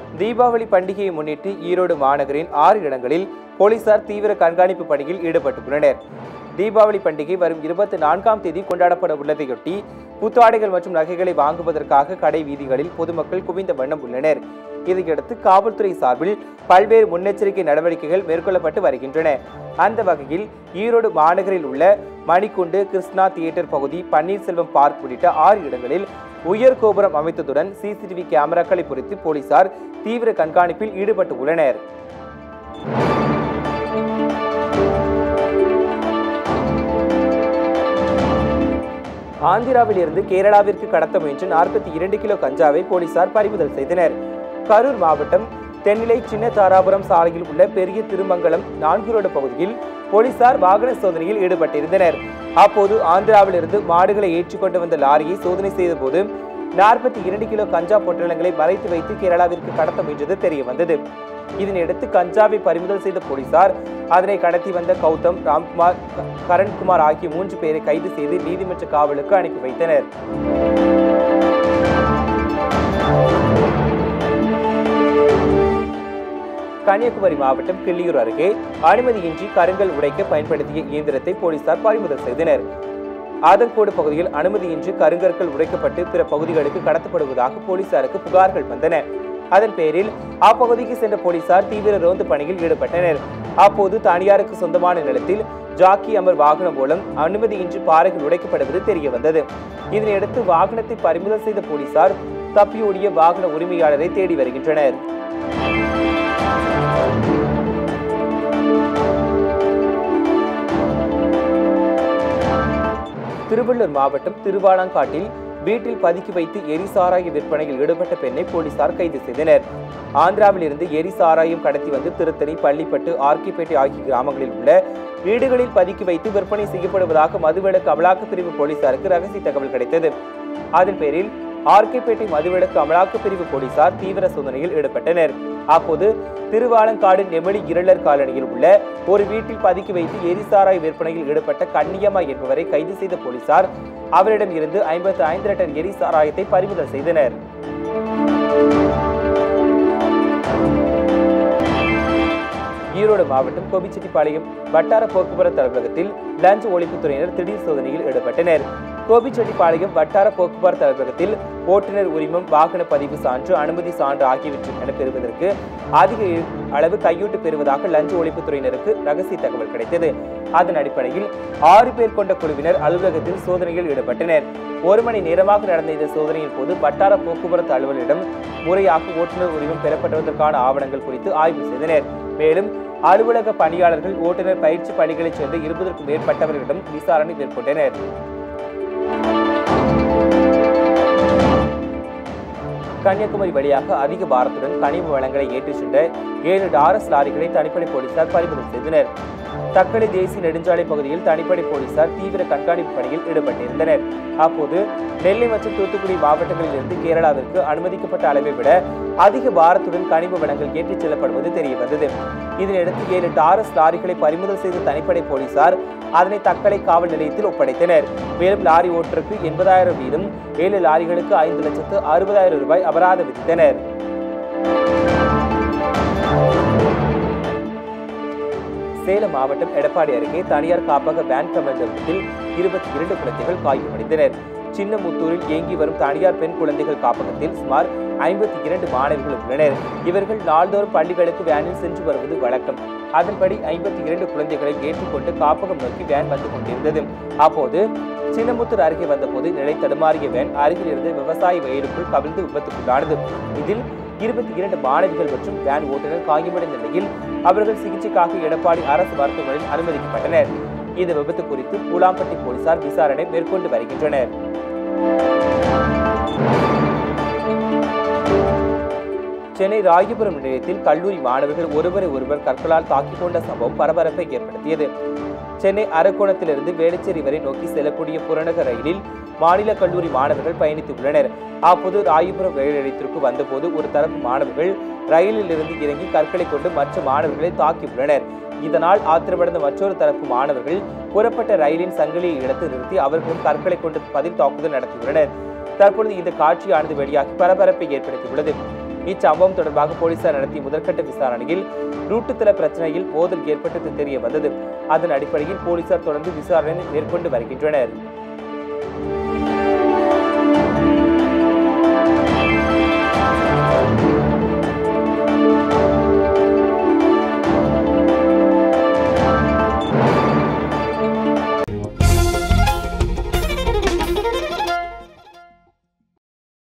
தீபாவளி பண்டிகையை முன்னிட்டு ஈரோடு மாநகரின் ஆறு இடங்களில் போலீசார் தீவிர கண்காணிப்பு பணியில் ஈடுபட்டுள்ளனர் தீபாவளி பண்டிகை வரும் இருபத்தி நான்காம் தேதி கொண்டாடப்பட உள்ளதையொட்டி புத்தாடைகள் மற்றும் நகைகளை வாங்குவதற்காக கடை வீதிகளில் பொதுமக்கள் குவிந்த வண்ணம் உள்ளனர் இதையடுத்து காவல்துறை சார்பில் பல்வேறு முன்னெச்சரிக்கை நடவடிக்கைகள் மேற்கொள்ளப்பட்டு வருகின்றன அந்த வகையில் ஈரோடு மாநகரில் உள்ள மணிக்குண்டு கிருஷ்ணா தியேட்டர் பகுதி பன்னீர்செல்வம் பார்க் உள்ளிட்ட ஆறு இடங்களில் உயர் கோபுரம் அமைத்ததுடன் சிசிடிவி கேமராக்களை பொறித்து போலீசார் தீவிர கண்காணிப்பில் ஈடுபட்டு உள்ளனர் ஆந்திராவில் இருந்து கேரளாவிற்கு கடத்த முயன்ற நாற்பத்தி இரண்டு கிலோ கஞ்சாவை போலீசார் பறிமுதல் செய்தனர் கரூர் மாவட்டம் தென்னிலை சின்ன தாராபுரம் சாலையில் உள்ள பெரிய திருமங்கலம் நான்கு ரோடு பகுதியில் போலீசார் வாகன சோதனையில் ஈடுபட்டிருந்தனர் அப்போது ஆந்திராவிலிருந்து மாடுகளை ஏற்றிக்கொண்டு வந்த லாரியை சோதனை செய்தபோது நாற்பத்தி இரண்டு கிலோ கஞ்சா பொட்டலங்களை மறைத்து வைத்து கேரளாவிற்கு கடத்த முயன்றது தெரிய வந்தது இதனையடுத்து கஞ்சாவை பறிமுதல் செய்த போலீசார் அதனை கடத்தி வந்த கௌதம் ராம்குமார் க- கரண்குமார் ஆகிய மூன்று பேரை கைது செய்து நீதிமன்ற காவலுக்கு அனுப்பி வைத்தனர் கன்னியாகுமரி மாவட்டம் கிள்ளியூர் அருகே அனுமதியின்றி கருங்கல் உடைக்க பயன்படுத்திய இயந்திரத்தை போலீசார் பறிமுதல் செய்தனர் ஆதங்கோடு பகுதியில் அனுமதியின்றி கருங்கற்கள் உடைக்கப்பட்டு பிற பகுதிகளுக்கு கடத்தப்படுவதாக போலீசாருக்கு புகார்கள் வந்தன அதன் பேரில் அப்பகுதிக்கு சென்ற போலீசார் தீவிர ரோந்து பணியில் ஈடுபட்டனர் அப்போது தனியாருக்கு சொந்தமான நிலத்தில் ஜாக்கி அமர் வாகனம் மூலம் அனுமதியின்றி பாறைகள் உடைக்கப்படுவது தெரிய வந்தது இதனையடுத்து வாகனத்தை பறிமுதல் செய்த போலீசார் தப்பியோடிய வாகன உரிமையாளரை தேடி வருகின்றனர் திருவள்ளூர் மாவட்டம் திருவாலாங்காட்டில் வீட்டில் பதுக்கி வைத்து எரிசாராய விற்பனையில் ஈடுபட்ட பெண்ணை போலீசார் கைது செய்தனர் ஆந்திராவில் இருந்து எரிசாராயம் கடத்தி வந்து திருத்தணி பள்ளிப்பட்டு ஆர்கிப்பேட்டை ஆகிய கிராமங்களில் உள்ள வீடுகளில் பதுக்கி வைத்து விற்பனை செய்யப்படுவதாக மதுவிலக்கு அமலாக்கப் பிரிவு போலீசாருக்கு ரகசிய தகவல் கிடைத்தது அதன் பேரில் ஆர்கேபேட்டை மதுவிலக்கு அமலாக்கப் பிரிவு போலீசார் தீவிர சோதனையில் ஈடுபட்டனர் அப்போது திருவாலங்காடு நெமிலி இருளர் காலனியில் உள்ள ஒரு வீட்டில் பதுக்கி வைத்து எரிசாராய் விற்பனையில் ஈடுபட்ட கன்னியம்மா என்பவரை கைது செய்த போலீசார் அவரிடம் இருந்து ஐம்பத்து ஐந்து லிட்டர் எரிசாராயத்தை பறிமுதல் செய்தனர் ஈரோடு மாவட்டம் கோபிச்செட்டிப்பாளையம் வட்டார போக்குவரத்து அலுவலகத்தில் லஞ்ச ஒழிப்புத்துறையினர் திடீர் சோதனையில் ஈடுபட்டனர் கோபிச்செட்டிப்பாளையம் வட்டார போக்குவரத்து அலுவலகத்தில் ஓட்டுநர் உரிமம் வாகன பதிவு சான்று அனுமதி சான்று ஆகியவற்றுக்கென பெறுவதற்கு அதிக அளவு கையூட்டு பெறுவதாக லஞ்ச ஒழிப்புத்துறையினருக்கு ரகசிய தகவல் கிடைத்தது அதன் அடிப்படையில் ஆறு பேர் கொண்ட குழுவினர் அலுவலகத்தில் சோதனையில் ஈடுபட்டனர் ஒரு மணி நேரமாக நடந்த இந்த சோதனையின் போது வட்டார போக்குவரத்து அலுவலரிடம் முறையாக ஓட்டுநர் உரிமம் பெறப்படுவதற்கான ஆவணங்கள் குறித்து ஆய்வு செய்தனர் மேலும் அலுவலக பணியாளர்கள் ஓட்டுநர் பயிற்சி பணிகளைச் சேர்ந்த இருபதற்கும் மேற்பட்டவர்களிடம் விசாரணை மேற்கொண்டனர் கன்னியாகுமரி வழியாக அதிக பாரத்துடன் கனிம வளங்களை ஏற்றிச் சென்ற ஏழு டாரஸ் லாரிகளை தனிப்படை போலீசார் பறிமுதல் செய்தனர் தக்கலை தேசிய நெடுஞ்சாலை பகுதியில் தனிப்படை போலீசார் தீவிர கண்காணிப்பு பணியில் ஈடுபட்டிருந்தனர் அப்போது நெல்லை மற்றும் தூத்துக்குடி மாவட்டங்களில் இருந்து கேரளாவிற்கு அனுமதிக்கப்பட்ட அளவை விட அதிக பாரத்துடன் கனிம வளங்கள் ஏற்றிச் செல்லப்படுவது தெரிய வந்தது இதனையடுத்து ஏழு டாரஸ் லாரிகளை பறிமுதல் செய்த தனிப்படை போலீசார் அதனை தக்கலை காவல் நிலையத்தில் ஒப்படைத்தனர் மேலும் லாரி ஓட்டருக்கு எண்பதாயிரம் வீதம் ஏழு லாரிகளுக்கு ஐந்து லட்சத்து அறுபதாயிரம் ரூபாய் அபராதம் விதித்தனர் சேலம் மாவட்டம் எடப்பாடி அருகே தனியார் காப்பக வேன் கமர்ந்த விபத்தில் இருபத்தி இரண்டு குழந்தைகள் காயமடைந்தனர் சின்னமுத்தூரில் இயங்கி வரும் தனியார் பெண் குழந்தைகள் காப்பகத்தில் சுமார் ஐம்பத்தி இரண்டு மாணவிகள் உள்ளனர் இவர்கள் நாள்தோறும் பள்ளிகளுக்கு வேனில் சென்று வருவது வழக்கம் அதன்படி ஐம்பத்தி இரண்டு குழந்தைகளை ஏற்றுக்கொண்டு காப்பகம் நோக்கி வேன் வந்து கொண்டிருந்தது அப்போது சின்னமுத்தூர் அருகே வந்தபோது நிலை தடுமாறிய வேன் அருகில் இருந்த விவசாய வயலுக்குள் கவிழ்ந்து விபத்துக்குள்ளானது இதில் இருபத்தி இரண்டு மாணவிகள் மற்றும் வேன் ஓட்டுநர் காயமடைந்த நிலையில் அவர்கள் சிகிச்சைக்காக எடப்பாடி அரசு மருத்துவமனையில் அனுமதிக்கப்பட்டனர் இந்த விபத்து குறித்து பூலாம்பட்டி போலீசார் விசாரணை மேற்கொண்டு வருகின்றனர் சென்னை ராயபுரம் நிலையத்தில் கல்லூரி மாணவர்கள் ஒருவரை ஒருவர் கற்களால் தாக்கிக் கொண்ட சம்பவம் பரபரப்பை ஏற்படுத்தியது சென்னை அரக்கோணத்திலிருந்து வேளச்சேரி வரை நோக்கி செல்லக்கூடிய புறநகர் ரயிலில் மாநில கல்லூரி மாணவர்கள் பயணித்துள்ளனர் அப்போது ராயபுரம் ரயில் நிலையத்திற்கு வந்தபோது ஒரு தரப்பு மாணவர்கள் ரயிலில் இருந்து இறங்கி கற்களை கொண்டு மற்ற மாணவர்களை தாக்கியுள்ளனர் இதனால் ஆத்திரமடைந்த மற்றொரு தரப்பு மாணவர்கள் புறப்பட்ட ரயிலின் சங்கிலியை இழுத்து நிறுத்தி அவர்களும் கற்களை கொண்டு பதில் தாக்குதல் நடத்தியுள்ளனர் தற்பொழுது இந்த காட்சியானது வெளியாகி பரபரப்பை ஏற்படுத்தியுள்ளது இச்சம்பவம் தொடர்பாக போலீசார் நடத்திய முதற்கட்ட விசாரணையில் ரூட்டுத்தல பிரச்சனையில் மோதல் ஏற்பட்டது தெரிய வந்தது அதன் அடிப்படையில் போலீசார் தொடர்ந்து விசாரணை மேற்கொண்டு வருகின்றனர்